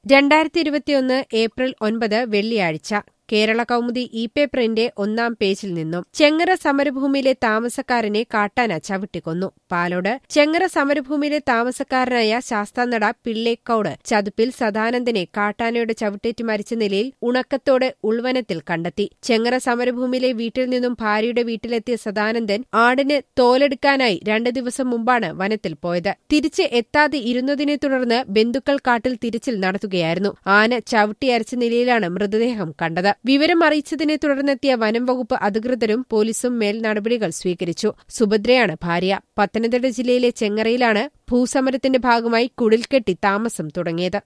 രണ്ടായിരത്തി ഇരുപത്തിയൊന്ന് ഏപ്രിൽ ഒൻപത് വെള്ളിയാഴ്ച കേരള കൗമുദി ഇ പേപ്പറിന്റെ ഒന്നാം പേജിൽ നിന്നും ചെങ്ങറ സമരഭൂമിയിലെ താമസക്കാരനെ കാട്ടാന ചവിട്ടിക്കൊന്നു പാലോട് ചെങ്ങറ സമരഭൂമിയിലെ താമസക്കാരനായ ശാസ്താനട പിള്ളേക്കൌട് ചതുപ്പിൽ സദാനന്ദനെ കാട്ടാനയുടെ ചവിട്ടേറ്റ് മരിച്ച നിലയിൽ ഉണക്കത്തോടെ ഉൾവനത്തിൽ കണ്ടെത്തി ചെങ്ങറ സമരഭൂമിയിലെ വീട്ടിൽ നിന്നും ഭാര്യയുടെ വീട്ടിലെത്തിയ സദാനന്ദൻ ആടിന് തോലെടുക്കാനായി രണ്ട് ദിവസം മുമ്പാണ് വനത്തിൽ പോയത് തിരിച്ച് എത്താതെ ഇരുന്നതിനെ തുടർന്ന് ബന്ധുക്കൾ കാട്ടിൽ തിരച്ചിൽ നടത്തുകയായിരുന്നു ആന ചവിട്ടിയരച്ച നിലയിലാണ് മൃതദേഹം കണ്ടത് വിവരം അറിയിച്ചതിനെ തുടർന്നെത്തിയ വനം വകുപ്പ് അധികൃതരും പോലീസും മേൽ നടപടികൾ സ്വീകരിച്ചു സുഭദ്രയാണ് ഭാര്യ പത്തനംതിട്ട ജില്ലയിലെ ചെങ്ങറയിലാണ് ഭൂസമരത്തിന്റെ ഭാഗമായി കുടിൽക്കെട്ടി താമസം തുടങ്ങിയത്